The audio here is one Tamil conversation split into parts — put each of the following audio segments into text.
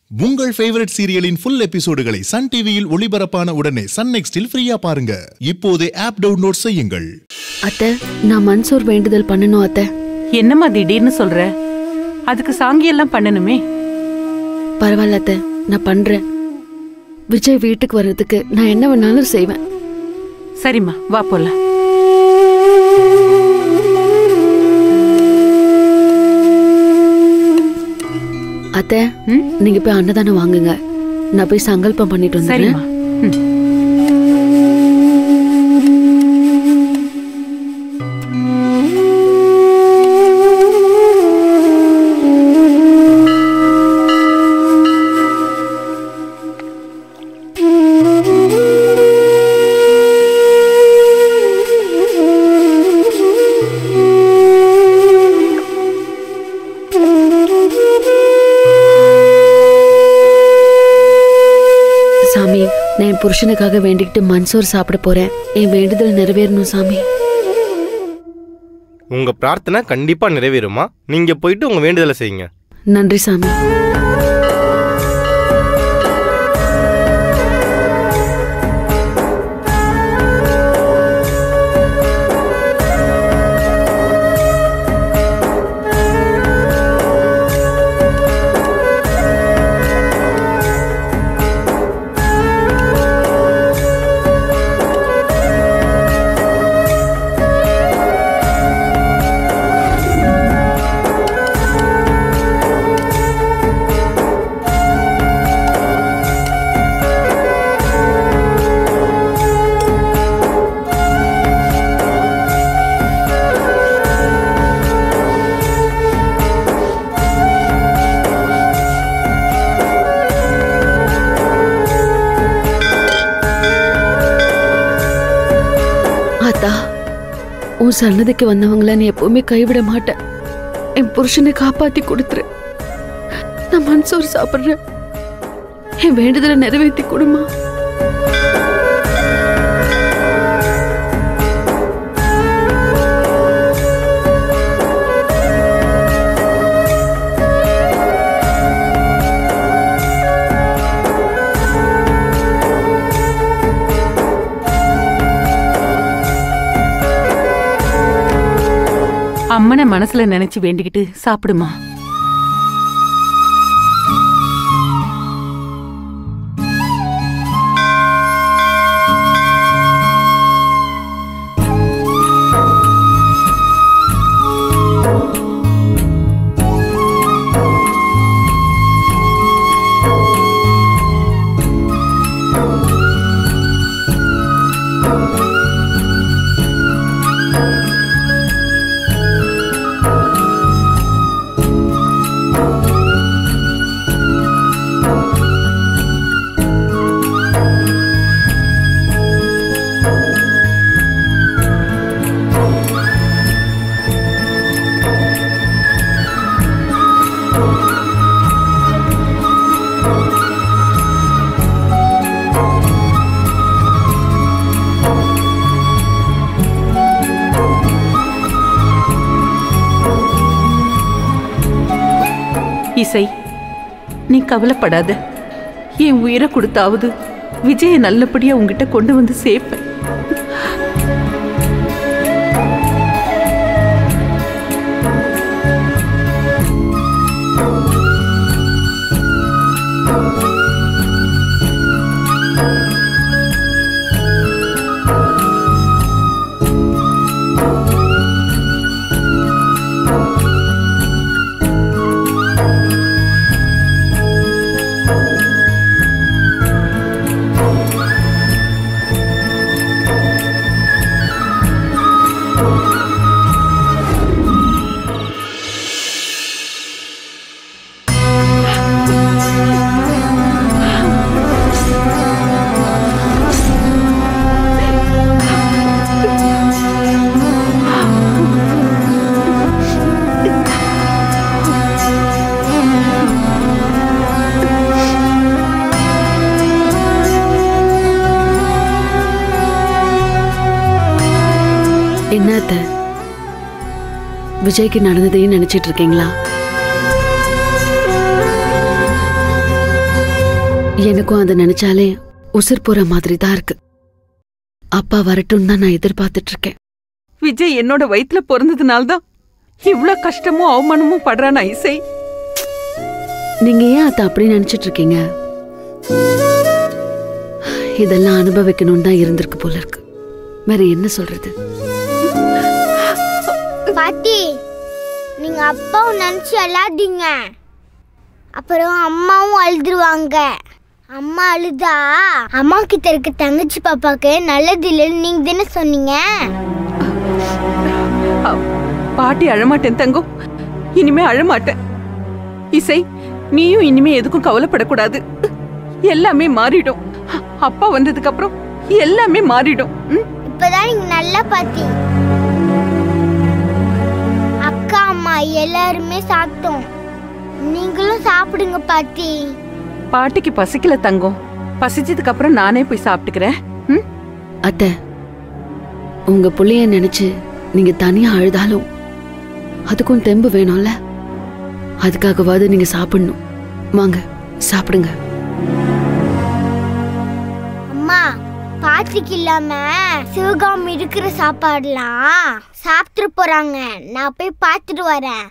உங்கள் ஃபேவரட் சீரியலின் ஃபுல் எபிசோடுகளை சன் டிவியில் ஒளிபரப்பான உடனே சன் நெக்ஸ்டில் ஃப்ரீயா பாருங்க இப்போதே ஆப் டவுன்லோட் செய்யுங்கள் அத்தை நான் மன்சூர் வேண்டுதல் பண்ணணும் அத்தை என்னம்மா திடீர்னு சொல்ற அதுக்கு சாங்கியெல்லாம் பண்ணணுமே பரவாயில்ல அத்தை நான் பண்றேன் விஜய் வீட்டுக்கு வர்றதுக்கு நான் என்ன வேணாலும் செய்வேன் சரிம்மா வா போலாம் அத்தை ம்? நீங்க போய் அன்னதானம் வாங்குங்க நான் போய் சங்கல்பம் பண்ணிட்டு வந்துடுறேன் சரிம்மா ம். சாமி நான் என் புருஷனுக்காக வேண்டிக்கிட்டு மன்சூர் சாப்பிட போறேன் என் வேண்டுதல் நிறைவேறணும் சாமி உங்க பிரார்த்தனை கண்டிப்பா நிறைவேறுமா நீங்க போயிட்டு உங்க வேண்டுதலை செய்யுங்க நன்றி சாமி ஆத்தா உன் சன்னதிக்கு வந்தவங்கள நீ எப்பவுமே கைவிட மாட்டேன் என் புருஷனை காப்பாத்தி கொடுத்துரு நான் மன்சூர் சாப்பிடுறேன் என் வேண்டுதலை நிறைவேற்றி கொடுமா அம்மனை மனசுல நினைச்சு வேண்டிக்கிட்டு சாப்பிடுமா இசை நீ கவலைப்படாத என் உயிரை கொடுத்தாவது விஜய நல்லபடியா உங்ககிட்ட கொண்டு வந்து சேர்ப்பேன் என்னத்த விஜய்க்கு நடந்ததையும் நினைச்சிட்டு இருக்கீங்களா எனக்கும் அதை நினைச்சாலே உசுர் போற மாதிரி தான் இருக்கு அப்பா வரட்டும் தான் நான் எதிர்பார்த்துட்டு இருக்கேன் விஜய் என்னோட வயித்துல பிறந்ததுனால தான் இவ்ளோ கஷ்டமும் அவமானமும் படுறானா இசை நீங்க ஏன் அத்தை அப்படி நினைச்சிட்டு இருக்கீங்க இதெல்லாம் அனுபவிக்கணும்னு தான் இருந்திருக்கு போல இருக்கு வேற என்ன சொல்றது பாட்டி நீங்க அப்பாவை நினைச்சு அழாதீங்க அப்புறம் அம்மாவும் அழுதுருவாங்க அம்மா அழுதா அம்மா கிட்ட இருக்க தங்கச்சி பாப்பாக்கு நல்லது இல்லைன்னு நீங்க தானே சொன்னீங்க பாட்டி அழமாட்டேன் தங்கம் இனிமே அழமாட்டேன் இசை நீயும் இனிமே எதுக்கும் கவலைப்படக்கூடாது எல்லாமே மாறிடும் அப்பா வந்ததுக்கு அப்புறம் எல்லாமே மாறிடும் ம்? இப்பதான் நீங்க நல்லா பாத்தி அக்கா அம்மா எல்லாருமே சாப்பிட்டோம் நீங்களும் சாப்பிடுங்க பாட்டி பாட்டிக்கு பசிக்கல தங்கம் பசிச்சதுக்கு அப்புறம் நானே போய் சாப்பிட்டுக்கிறேன் ம்? அத்தை உங்க புள்ளைய நினைச்சு நீங்க தனியா அழுதாலும் அதுக்கும் தெம்பு வேணும்ல அதுக்காகவாவது நீங்க சாப்பிடணும் வாங்க சாப்பிடுங்க அம்மா பாட்டிக்கு இல்லாம சிவகாமி இருக்கிற சாப்பாடுலாம் சாப்பிட்டு போறாங்க நான் போய் பார்த்துட்டு வரேன்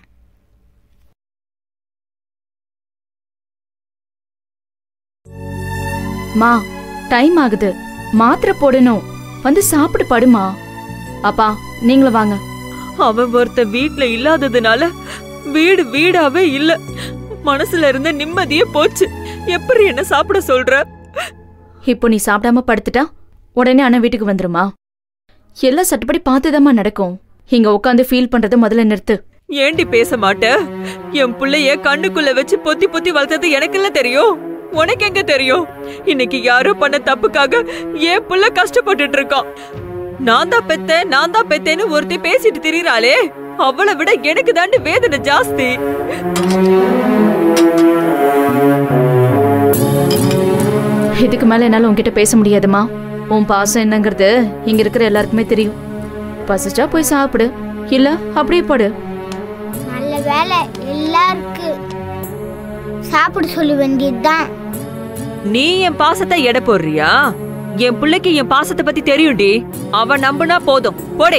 மா டைம் ஆகுது மாத்திரை போடணும் வந்து சாப்பிட்டு படுமா அப்பா நீங்களும் வாங்க அவன் ஒருத்த வீட்ல இல்லாததுனால வீடு வீடாவே இல்ல மனசுல இருந்த நிம்மதியே போச்சு எப்படி என்ன சாப்பிட சொல்ற இப்போ நீ சாப்பிடாம படுத்துட்டா உடனே அண்ணன் வீட்டுக்கு வந்துருமா எல்லாம் சட்டுப்படி பார்த்துதாம்மா நடக்கும் இங்க உட்காந்து ஃபீல் பண்றதை முதல்ல நிறுத்து ஏண்டி பேச மாட்ட என் புள்ளைய கண்ணுக்குள்ள வச்சு பொத்தி பொத்தி வளர்த்தது எனக்கெல்லாம் தெரியும் உனக்கு எங்க தெரியும் இன்னைக்கு யாரோ பண்ண தப்புக்காக என் புள்ள கஷ்டப்பட்டுட்டு இருக்கான் நான் தான் பெத்தேன் நான் தான் பெத்தேன்னு ஒருத்தி பேசிட்டு திரியறாளே அவளை விட எனக்கு தாண்டி வேதனை ஜாஸ்தி இதுக்கு மேல என்னால உன்கிட்ட பேச முடியாதுமா உன் பாசம் என்னங்கிறது இங்க இருக்கிற எல்லாருக்குமே தெரியும் பசிச்சா போய் சாப்பிடு இல்ல அப்படியே படு நல்ல வேலை எல்லாருக்கு சாப்பிட சொல்ல வேண்டியதுதான் நீ என் பாசத்தை எடை போடுறியா என் பிள்ளைக்கு என் பாசத்தை பத்தி தெரியும்டி அவ நம்புனா போதும் போடே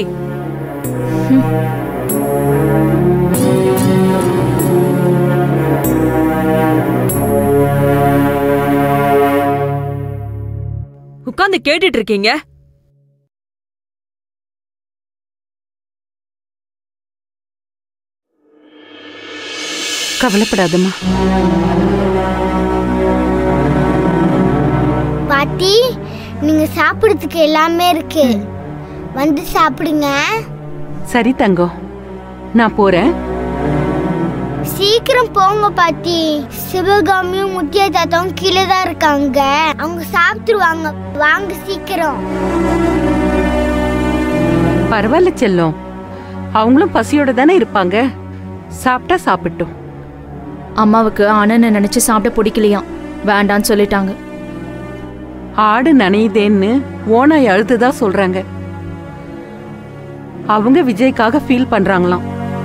உட்கார்ந்து கேட்டுட்டு இருக்கீங்க கவலைப்படாதம்மா பாட்டி நீங்க சாப்பிடுறதுக்கு எல்லாமே இருக்கு வந்து சாப்பிடுங்க சரி தங்கம் நான் போறேன் சீக்கிரம் போங்க பாட்டி சிவகாமியும் முத்திய தாத்தாவும் கீழே தான் இருக்காங்க அவங்க சாப்பிட்டுருவாங்க வாங்க சீக்கிரம் பரவாயில்ல செல்லம் அவங்களும் பசியோட தானே இருப்பாங்க சாப்பிட்டா சாப்பிட்டோம் அம்மாவுக்கு அண்ணனை நினைச்சு சாப்பிட பிடிக்கலையாம் வேண்டான்னு சொல்லிட்டாங்க ஆடு நனையுதேன்னு ஓனாய் அழுதுதா சொல்றாங்க அவங்க விஜய்க்காக ஃபீல் பண்றாங்களாம்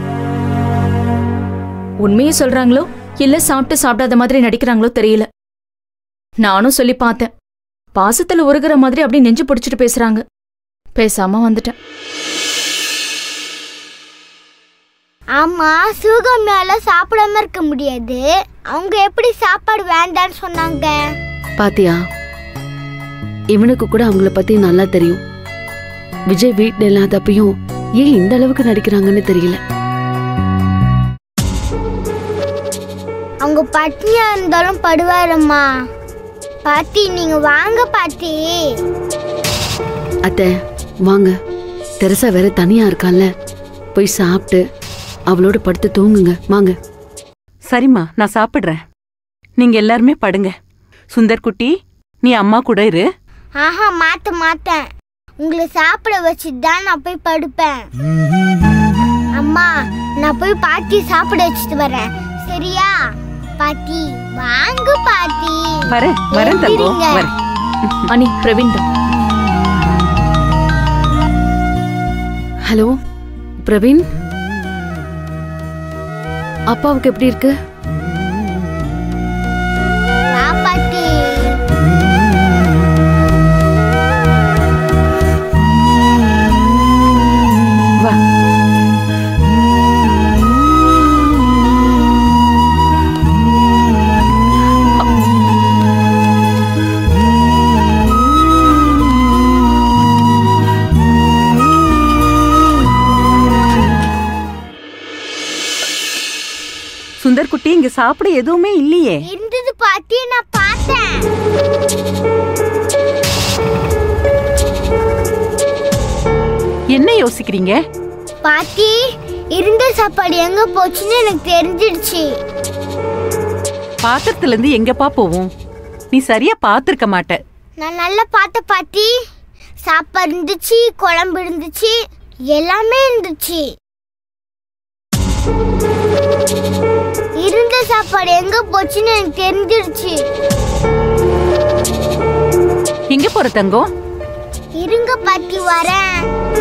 உண்மையை சொல்றாங்களோ இல்ல சாப்பிட்டு சாப்பிடாத மாதிரி நடிக்கிறாங்களோ தெரியல நானும் சொல்லி பார்த்தேன் பாசத்துல உருகுற மாதிரி அப்படி நெஞ்சு பிடிச்சிட்டு பேசுறாங்க பேசாம வந்துட்டேன் ஆமா சிவகாமியால சாப்பிடாம இருக்க முடியாது அவங்க எப்படி சாப்பாடு வேண்டான்னு சொன்னாங்க பாத்தியா இவனுக்கு கூட அவங்கள பத்தி நல்லா தெரியும் விஜய் வீட்ல இல்லாதப்பையும் ஏன் இந்த அளவுக்கு நடிக்கிறாங்கன்னு தெரியல அவங்க பட்னியா இருந்தாலும் படுவாரம்மா பாட்டி நீங்க வாங்க பாட்டி அத்தை வாங்க தெரசா வேற தனியா இருக்கால்ல போய் சாப்பிட்டு அவளோட படுத்து தூங்குங்க வாங்க சரிம்மா நான் சாப்பிடுறேன் நீங்க எல்லாருமே படுங்க சுந்தர் குட்டி நீ அம்மா கூட இரு ஆஹா மாத்த மாட்டேன் உங்களை சாப்பிட வச்சுட்டு தான் நான் போய் படுப்பேன் அம்மா நான் போய் பாட்டி சாப்பிட வச்சுட்டு வரேன் சரியா பாட்டி வாங்க பாட்டி வரேன் வரேன் தங்கம் எந்திரிங்க. வரேன் அனி பிரவீன் தான் ஹலோ பிரவீன் அப்பாவுக்கு எப்படி இருக்கு வா பாட்டி சாப்பிட எதுவுமே இல்லையே இருந்தது பாத்தி நான் பார்த்தேன் என்ன யோசிக்கிறீங்க பாத்தி இருந்த சாப்பாடு எங்க போச்சுன்னு எனக்கு தெரிஞ்சிடுச்சு பாத்திரத்துல இருந்து எங்கப்பா போவோம் நீ சரியா பாத்திருக்க மாட்ட நான் நல்லா பார்த்த பாத்தி சாப்பாடு இருந்துச்சு குழம்பு இருந்துச்சு எல்லாமே இருந்துச்சு இருந்த சாப்பாடு எங்க போச்சுன்னு எனக்கு தெரிஞ்சிடுச்சு எங்க போற தங்கம் இருங்க பாத்தி வரேன்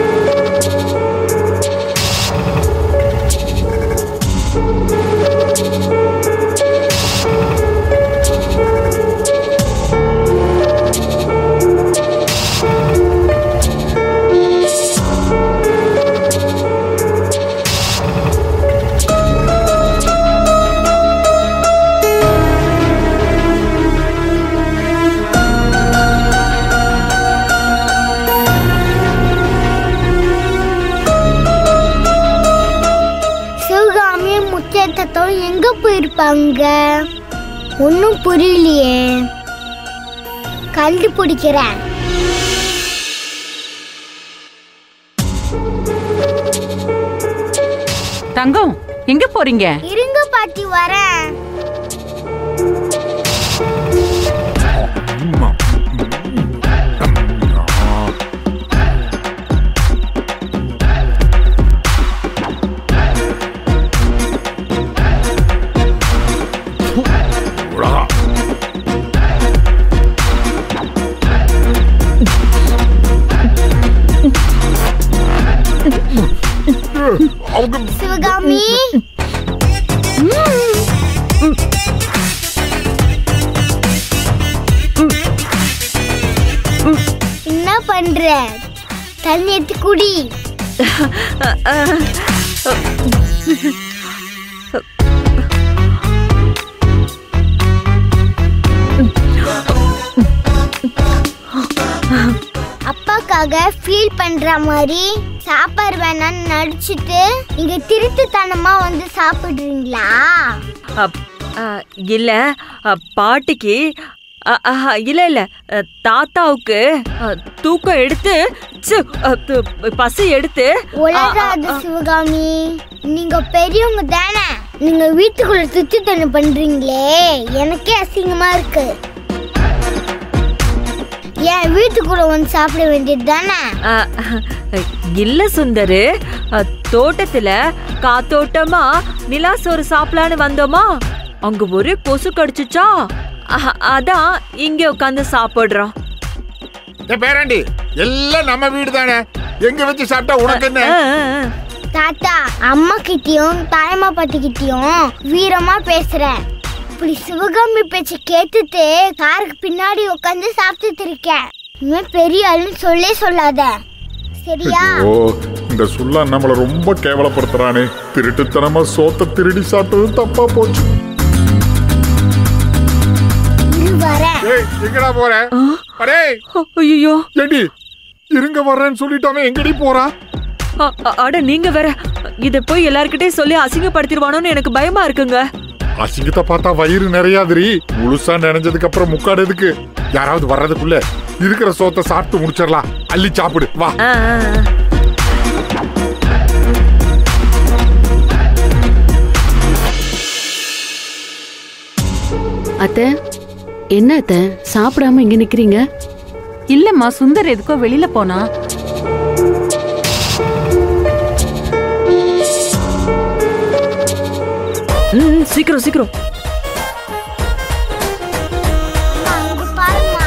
சிவகாமி முச்சேத்தத்தோடு எங்க போயிருப்பாங்க ஒன்றும் புரியலையே கண்டுபிடிக்கிறேன் தங்கம் எங்க போறீங்க இருங்க பாட்டி வரேன் சிவகாமி என்ன பண்ற தண்ணி எடுத்து குடி அப்பாக்காக ஃபீல் பண்ற மாதிரி சாப்பாடு வேணாம்னு நடிச்சிட்டு இங்க திருட்டுத்தனமா வந்து சாப்பிடுறீங்களா அப், அ, இல்ல அ, பாட்டிக்கு அ, அஹ, இல்ல இல்ல அ, தாத்தாவுக்கு அ, தூக்கம் எடுத்து ச்சு, அ, து- பசி எடுத்து உலகாத சிவகாமி நீங்க பெரியவங்க தானே நீங்க வீட்டுக்குள்ள சுத்தித்தனம் பண்றீங்களே எனக்கே அசிங்கமா இருக்கு ஏன் வீட்டுக்குள்ள வந்து சாப்பிட வேண்டியது தானே அ, இல்ல சுந்தரு அ, தோட்டத்துல காத்தோட்டமா நிலா சோறு சாப்பிடலான்னு வந்தோமா அங்க ஒரே கொசு கடிச்சுச்சா அஹ, அதான் இங்க உட்காந்து சாப்பிடுறோம் என் பேராண்டி எல்லாம் நம்ம வீடு தானே எங்க வச்சு சாப்பிட்டா உனக்கு என்ன அ, அ, அ. தாத்தா அம்மா கிட்டயும் தாயம்மா பாட்டி கிட்டயும் வீரமா பேசுறேன் இப்படி சிவகாமி பேச்ச கேட்டுட்டு காருக்கு பின்னாடி உட்காந்து சாப்பிட்டுட்டு இருக்கேன் இவன் பெரிய ஆளுன்னு சொல்லே சொல்லாத சரியா ஓ இந்த சுல்லா நம்மள ரொம்ப கேவலப்படுத்துறானே திருட்டுத்தனமா சோத்த திருடி சாப்பிட்டது தப்பா போச்சு இரு வரேன் ஏய் எங்கடா போற அடே ஐயோ ஏண்டி இருங்க வர்றேன்னு சொல்லிட்டாமே எங்கடி போறான் அ- அ- அட நீங்க வேற இத போய் எல்லார்கிட்டயும் சொல்லி அசிங்கப்படுத்திடுவானோன்னு எனக்கு பயமா இருக்குங்க அசிங்கத்தை பார்த்தா வயிறு நிறையாதுரி முழுசா நினைஞ்சதுக்கு அப்புறம் முக்காடு எதுக்கு யாராவது வர்றதுக்குள்ள இருக்கிற சோத்தை சாப்பிட்டு முடிச்சிடலாம் அள்ளி சாப்பிடு வா ஆ, ஆ, ஆ. அத்தை என்ன அத்தை சாப்பிடாம இங்க நிக்கிறீங்க இல்லம்மா சுந்தர் எதுக்கோ வெளியில போனா ம், சீக்கிரம் சீக்கிரம் அங்க பாருமா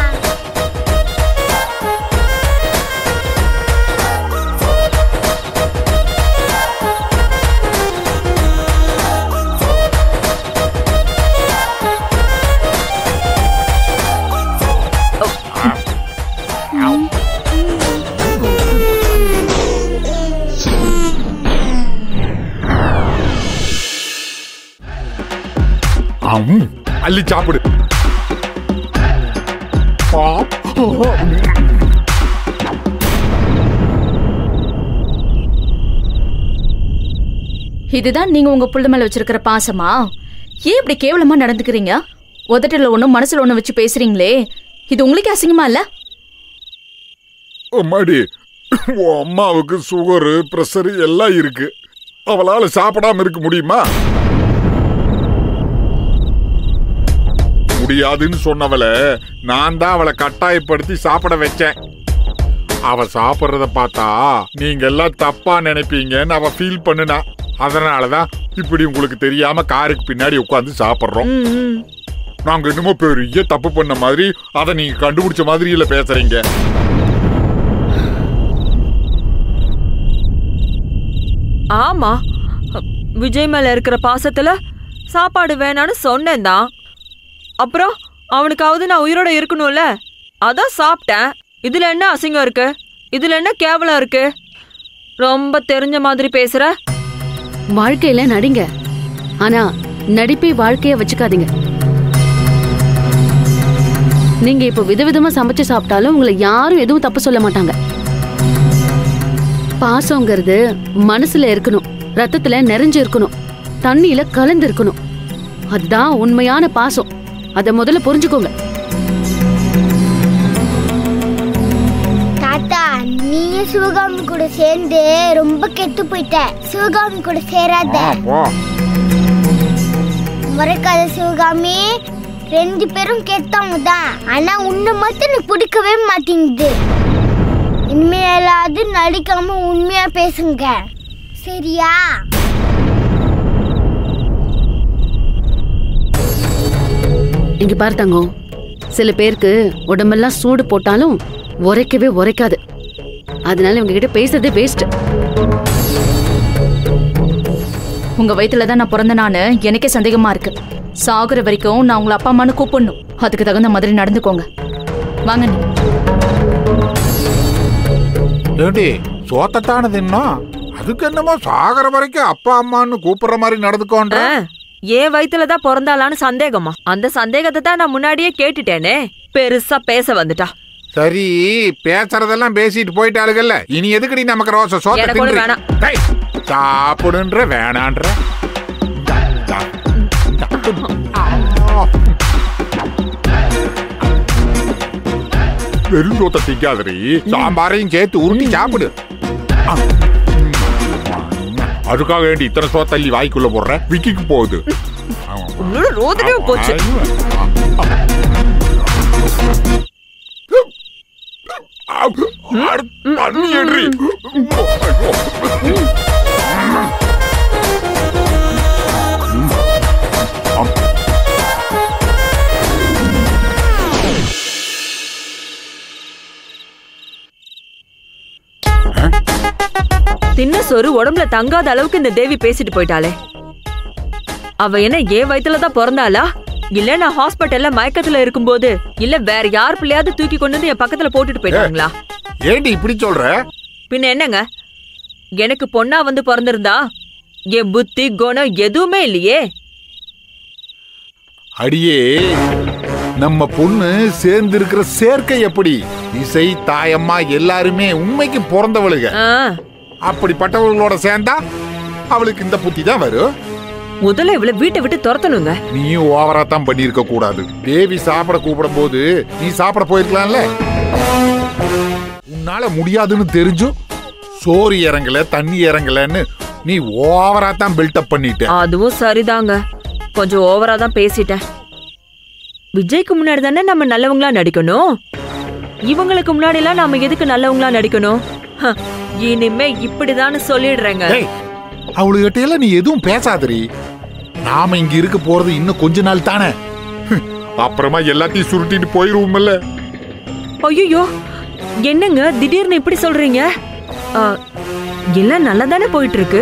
ஆம், அள்ளி சாப்பிடு பா. இதுதான் நீங்க உங்க புள்ள மேல வச்சிருக்கிற பாசமா ஏன் இப்படி கேவலமா நடந்துக்கிறீங்க உதட்டில் ஒன்றும் மனசுல ஒன்று வச்சு பேசுறீங்களே இது உங்களுக்கு அசிங்கமா இல்ல அம்மாடி உன் அம்மாவுக்கு சுகரு ப்ரெஷர் எல்லாம் இருக்கு அவளால சாப்பிடாம இருக்க முடியுமா முடியாதுன்னு சொன்னவள நான் தான் அவளை கட்டாயப்படுத்தி சாப்பிட வச்சேன் அவ சாப்பிட்றத பார்த்தா நீங்க எல்லாம் தப்பா நினைப்பீங்கன்னு அவ ஃபீல் பண்ணுனா அதனாலதான் இப்படி உங்களுக்கு தெரியாம காருக்கு பின்னாடி உட்காந்து சாப்பிடுறோம் ம், ம். நாங்க என்னமோ பெரிய தப்பு பண்ண மாதிரி அதை நீங்க கண்டுபிடிச்ச மாதிரி இல்ல பேசுறீங்க ஆமா விஜய் மேல இருக்கிற பாசத்துல சாப்பாடு வேணான்னு சொன்னேன் தான் அப்புறம் அவனுக்காவது நான் உயிரோட இருக்கணும்ல அதான் சாப்பிட்டேன் இதுல என்ன அசிங்கம் இருக்கு இதுல என்ன கேவலம் இருக்கு ரொம்ப தெரிஞ்ச மாதிரி பேசுற வாழ்க்கையில நடிங்க ஆனா நடிப்பை வாழ்க்கைய வச்சுக்காதீங்க நீங்க இப்ப விதவிதமா சமைச்சு சாப்பிட்டாலும் உங்களை யாரும் எதுவும் தப்பு சொல்ல மாட்டாங்க பாசங்கிறது மனசுல இருக்கணும் ரத்தத்துல நிறைஞ்சு இருக்கணும் தண்ணியில கலந்து இருக்கணும் அதுதான் உண்மையான பாசம் அத முதல்ல புரிஞ்சுக்கோங்க தாத்தா நீயும் சிவகாமி கூட சேர்ந்து ரொம்ப கெட்டு போயிட்ட சிவகாமி கூட சேராத ஆ, போ மறக்காத சிவகாமி ரெண்டு பேரும் கெட்டவங்க தான் ஆனா உன்னை மட்டும் எனக்கு பிடிக்கவே மாட்டேங்குது இனிமேலாவது நடிக்காம உண்மையா பேசுங்க சரியா இங்க பாரு தங்கம் சில பேருக்கு உடம்பெல்லாம் சூடு போட்டாலும் உரைக்கவே உரைக்காது அதனால இவங்க கிட்ட பேசுறதே வேஸ்ட் உங்க வயித்துல தான் நான் பிறந்த நானு எனக்கே சந்தேகமா இருக்கு சாகுற வரைக்கும் நான் உங்களை அப்பா அம்மான்னு கூப்பிடணும் அதுக்கு தகுந்த மாதிரி நடந்துக்கோங்க வாங்க நீ ஏண்டி சோத்தத்தான தின்னும் அதுக்கு என்னமோ சாகர வரைக்கும் அப்பா அம்மான்னு கூப்பிடுற மாதிரி நடந்துக்கோன்ற ஆ, என் வயித்துல தான் பிறந்தாளான்னு சந்தேகமா அந்த சந்தேகத்தை தான் நான் முன்னாடியே கேட்டுட்டேனே பெருசா பேச வந்துட்டா சரி பேசுறதெல்லாம் பேசிட்டு போயிட்டாளுகள்ல இனி எதுக்குடி நமக்கு ரோச சோத்த எனக்கு ஒண்ணும் தின்று? வேணாம். டேய், சாப்பிடுன்ற வேணான்ற இந்தா, இந்தா, இந்தா. ஆ. வெறும் சோத்த திங்காதடி சாம்பாரையும் சேர்த்து உருட்டி சாப்பிடு ஆ. அதுக்காக வேண்டி இத்தனை சோத்தள்ளி வாய்க்குள்ள போடுற விக்கிக்கு போகுது ஆமா. உன்னோட ரோதனையே போச்சு தண்ணி எடுறி தின்ன சோறு உடம்புல தங்காத அளவுக்கு இந்த தேவி பேசிட்டு போயிட்டாளே அவ என்ன என் வயித்துல தான் பிறந்தாளா இல்ல நான் ஹாஸ்பிட்டல்ல மயக்கத்துல இருக்கும்போது இல்ல வேற யார் பிள்ளையாவது தூக்கி கொண்டு வந்து என் பக்கத்துல போட்டுட்டு போயிட்டாங்களா ஏண்டி இப்படி சொல்ற பின்ன என்னங்க எனக்கு பொண்ணா வந்து பிறந்திருந்தா என் புத்தி குணம் எதுவுமே இல்லையே அடியே நம்ம பொண்ணு சேர்ந்து இருக்கிற சேர்க்கை எப்படி இசை தாயம்மா எல்லாருமே உண்மைக்கு பிறந்தவளுக ஆ, அப்படிப்பட்டவர்களோட சேர்ந்தா அவளுக்கு இந்த புத்தி தான் வரும் முதல்ல இவளை வீட்டை விட்டு துரத்தணுங்க நீயும் ஓவரா தான் பண்ணியிருக்க கூடாது தேவி சாப்பிட கூப்பிடும் போது நீ சாப்பிட போயிருக்கலாம்ல உன்னால முடியாதுன்னு தெரிஞ்சும் சோறு இறங்கல தண்ணி இறங்கலன்னு நீ ஓவரா தான் பில்டப் பண்ணிட்ட அதுவும் சரிதாங்க கொஞ்சம் ஓவரா தான் பேசிட்டேன் விஜய்க்கு முன்னாடி தானே நம்ம நல்லவங்களா நடிக்கணும் இவங்களுக்கு முன்னாடி எல்லாம் நாம எதுக்கு நல்லவங்களா நடிக்கணும் ஹ, இனிமே இப்படிதான்னு சொல்லிடுறேங்க ஏய் அவளுகிட்ட எல்லாம் நீ எதுவும் பேசாதடி நாம இங்க இருக்க போறது இன்னும் கொஞ்ச நாள் தானே அப்புறமா எல்லாத்தையும் சுருட்டிட்டு போயிருவோம்ல ஐயோ என்னங்க திடீர்னு இப்படி சொல்றீங்க ஆ, எல்லாம் நல்லா தானே போயிட்டு இருக்கு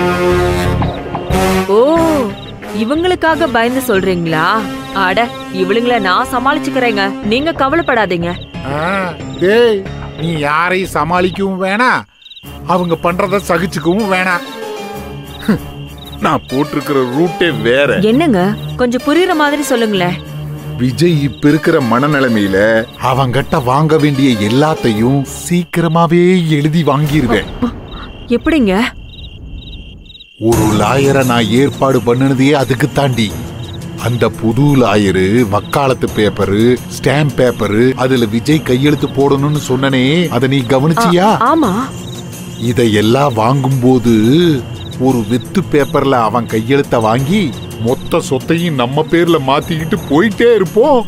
ஓ இவங்களுக்காக பயந்து சொல்றீங்களா அட இவளுங்கள நான் சமாளிச்சுக்கிறேங்க நீங்க கவலைப்படாதீங்க ஆ, டேய் நீ யாரையும் சமாளிக்கவும் வேணாம் அவங்க பண்றத சகிச்சுக்கவும் வேணாம் நான் போட்டிருக்கிற ரூட்டே வேற என்னங்க கொஞ்சம் புரியுற மாதிரி சொல்லுங்களேன் விஜய் இப்ப இருக்கிற மனநிலைமையில அவங்கிட்ட வாங்க வேண்டிய எல்லாத்தையும் சீக்கிரமாவே எழுதி வாங்கிருவேன் எப்படிங்க ஒரு லாயரை நான் ஏற்பாடு பண்ணுனதே அதுக்கு தாண்டி அந்த புது லாயரு வக்காலத்து பேப்பரு ஸ்டாம்ப் பேப்பரு அதுல விஜய் கையெழுத்து போடணும்னு சொன்னனே அத நீ கவனிச்சியா ஆமா இதையெல்லாம் வாங்கும்போது ஒரு வித்து பேப்பர்ல அவன் கையெழுத்த வாங்கி மொத்த சொத்தையும் நம்ம பேர்ல மாத்திக்கிட்டு போயிட்டே இருப்போம்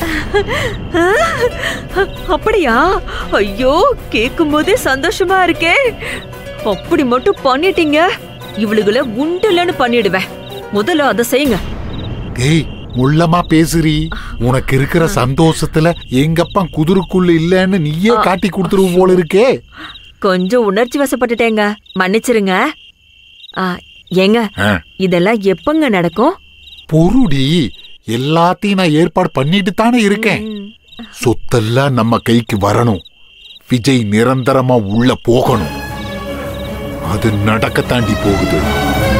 அப்படியா ஐயோ கேக்கும் போதே சந்தோஷமா இருக்கே அப்படி மட்டும் பண்ணிட்டீங்க இவளுகளை உண்டுலன்னு பண்ணிடுவேன் முதல்ல அதை செய்யுங்க ஏய் முள்ளமா பேசுறி உனக்கு இருக்கிற சந்தோஷத்துல எங்கப்பா குதிரைக்குள்ள இல்லன்னு நீயே காட்டி கொடுத்துருவ போல இருக்கே கொஞ்சம் உணர்ச்சி வசப்பட்டுட்டேங்க மன்னிச்சிருங்க ஆ, ஏங்க ஆ. இதெல்லாம் எப்பங்க நடக்கும் பொருடி எல்லாத்தையும் நான் ஏற்பாடு பண்ணிட்டு தானே இருக்கேன் சொத்தெல்லாம் நம்ம கைக்கு வரணும் விஜய் நிரந்தரமா உள்ள போகணும் அது நடக்க தாண்டி போகுது